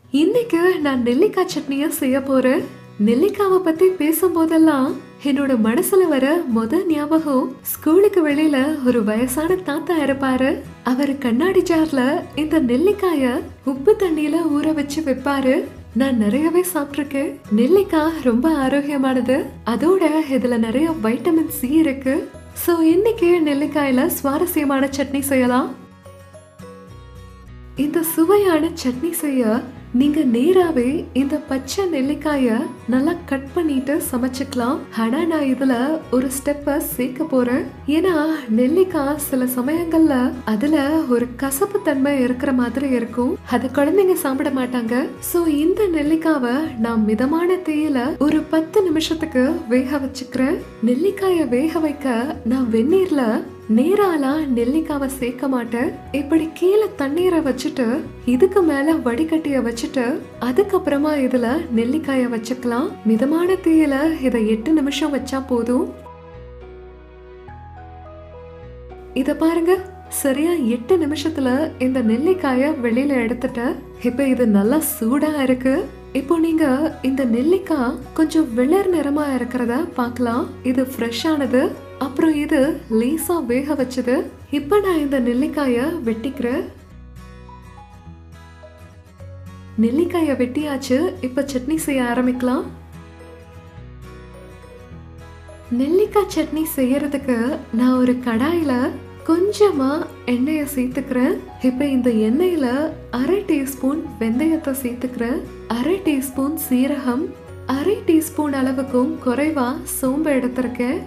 இன்னைக்கு நான் நெல்லிக்காய் சட்னியா செய்ய போறேன் நெல்லிக்காவை பத்தி பேசும்போதெல்லாம் என்னோட மனசுல வர முத ஞாபகம் ஸ்கூலுக்கு வெளியில ஒரு வயசான தாத்தா இருப்பாரு அவர் கண்ணாடி ஜார்ல இந்த நெல்லிக்காய உப்பு தண்ணியில ஊற வச்சு வைப்பாரு நான் நிறையவே சாப்பிட்டிருக்கேன் நெல்லிக்காய் ரொம்ப ஆரோக்கியமானது அதோட இதுல நிறைய வைட்டமின் சி இருக்கு சோ இன்னைக்கு நெல்லிக்காயில சுவாரஸ்யமான சட்னி செய்யலாம் இந்த சுவையான சட்னி செய்ய நீங்க நேராவே இந்த பச்சை நெல்லிக்காய நல்லா கட் பண்ணிட்டு சமைச்சுக்கலாம் ஆனா நான் இதுல ஒரு ஸ்டெப்ப சேர்க்க போறேன் ஏன்னா நெல்லிக்காய் சில சமயங்கள்ல அதுல ஒரு கசப்பு தன்மை இருக்கிற மாதிரி இருக்கும் அது குழந்தைங்க சாப்பிட மாட்டாங்க சோ இந்த நெல்லிக்காவை நான் மிதமான தீயில ஒரு பத்து நிமிஷத்துக்கு வேக வச்சுக்கிறேன் நெல்லிக்காய வேக வைக்க நான் வெந்நீர்ல நேராலாம் நெல்லிக்காவை சேர்க்க மாட்டேன் இப்படி கீழே தண்ணீரை வச்சுட்டு இதுக்கு மேல வடிகட்டிய வச்சுட்டு அதுக்கப்புறமா இதுல நெல்லிக்காய வச்சுக்கலாம் மிதமான தீயில இதை எட்டு நிமிஷம் வச்சா போதும் இத பாருங்க சரியா எட்டு நிமிஷத்துல இந்த நெல்லிக்காய வெளியில எடுத்துட்டேன் இப்ப இது நல்லா சூடா இருக்கு இப்போ நீங்க இந்த நெல்லிக்காய் கொஞ்சம் வெளிர் நிறமா இருக்கிறத பார்க்கலாம் இது ஃப்ரெஷ்ஷானது அப்புறம் இது லேசா வேக வச்சது இப்ப நான் இந்த நெல்லிக்காய வெட்டிக்கிறேன் நெல்லிக்காய வெட்டியாச்சு இப்ப சட்னி செய்ய ஆரம்பிக்கலாம் நெல்லிக்காய் சட்னி செய்யறதுக்கு நான் ஒரு கடாயில கொஞ்சமா எண்ணெயை சேர்த்துக்கிறேன் இப்ப இந்த எண்ணெயில அரை டீஸ்பூன் வெந்தயத்தை சேர்த்துக்கிறேன் அரை டீஸ்பூன் சீரகம் அரை டீஸ்பூன் அளவுக்கும் குறைவா சோம்பு எடுத்திருக்கேன்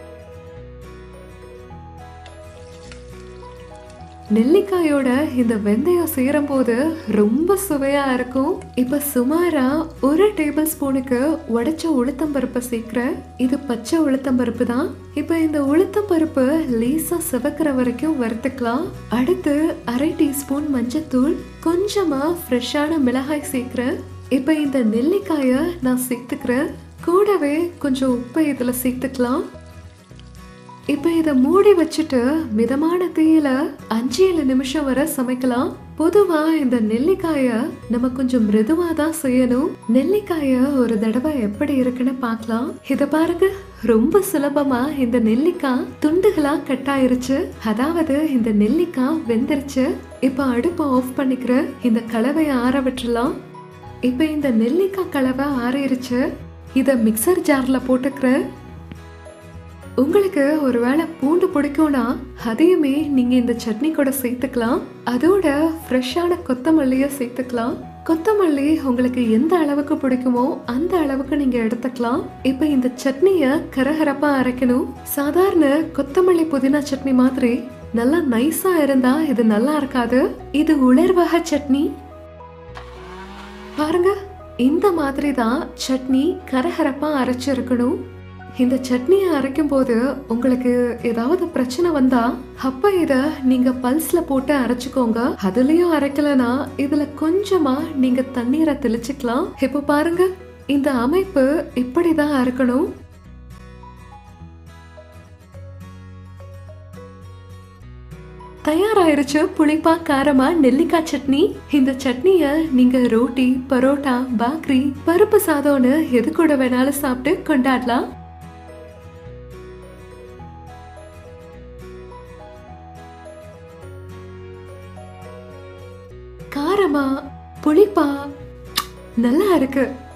நெல்லிக்காயோட இந்த வெந்தயம் சேரும் போது ரொம்ப சுவையா இருக்கும் இப்ப சுமாரா ஒரு டேபிள் ஸ்பூனுக்கு உடைச்ச உளுத்தம் பருப்பை சேர்க்கிறேன் இது பச்சை உளுத்தம் பருப்பு தான் இப்ப இந்த உளுத்தம் பருப்பு லேசா சிவக்கிற வரைக்கும் வறுத்துக்கலாம் அடுத்து அரை டீஸ்பூன் மஞ்சத்தூள் கொஞ்சமா ஃப்ரெஷ்ஷான மிளகாய் சேர்க்கிறேன் இப்ப இந்த நெல்லிக்காய நான் சேர்த்துக்கிறேன் கூடவே கொஞ்சம் உப்பை இதுல சேர்த்துக்கலாம் இப்ப இத மூடி வச்சுட்டு மிதமான தீயில அஞ்சு ஏழு நிமிஷம் வரை சமைக்கலாம் பொதுவா இந்த நெல்லிக்காய நம்ம கொஞ்சம் மிருதுவா தான் செய்யணும் நெல்லிக்காய ஒரு தடவை எப்படி இருக்குன்னு பார்க்கலாம் இத பாருங்க ரொம்ப சுலபமா இந்த நெல்லிக்காய் துண்டுகளா கட் ஆயிருச்சு அதாவது இந்த நெல்லிக்காய் வெந்துருச்சு இப்ப அடுப்பை ஆஃப் பண்ணிக்கிற இந்த கலவையை ஆற விட்டுறலாம் இப்ப இந்த நெல்லிக்காய் கலவை ஆறிருச்சு இத மிக்சர் ஜார்ல போட்டுக்கிறேன் உங்களுக்கு ஒருவேளை பூண்டு பிடிக்கும்னா அதையுமே நீங்க இந்த சட்னி கூட சேர்த்துக்கலாம் அதோட ஃப்ரெஷ்ஷான கொத்தமல்லிய சேர்த்துக்கலாம் கொத்தமல்லி உங்களுக்கு எந்த அளவுக்கு பிடிக்குமோ அந்த அளவுக்கு நீங்க எடுத்துக்கலாம் இப்ப இந்த சட்னிய கரகரப்பா அரைக்கணும் சாதாரண கொத்தமல்லி புதினா சட்னி மாதிரி நல்லா நைஸா இருந்தா இது நல்லா இருக்காது இது உலர்வகை சட்னி பாருங்க இந்த மாதிரி தான் சட்னி கரகரப்பா அரைச்சிருக்கணும் இந்த சட்னியை அரைக்கும் போது உங்களுக்கு ஏதாவது பிரச்சனை வந்தா அப்ப இத நீங்க பல்ஸ்ல போட்டு அரைச்சுக்கோங்க அதுலயும் அரைக்கலனா இதுல கொஞ்சமா நீங்க தண்ணீரை தெளிச்சுக்கலாம் இப்ப பாருங்க இந்த அமைப்பு இப்படிதான் அரைக்கணும் தயாராயிருச்சு புளிப்பா காரமா நெல்லிக்காய் சட்னி இந்த சட்னிய நீங்க ரோட்டி பரோட்டா பாக்ரி பருப்பு சாதம்னு எது கூட வேணாலும் சாப்பிட்டு கொண்டாடலாம் காரமா புளிப்பா நல்லா இருக்கு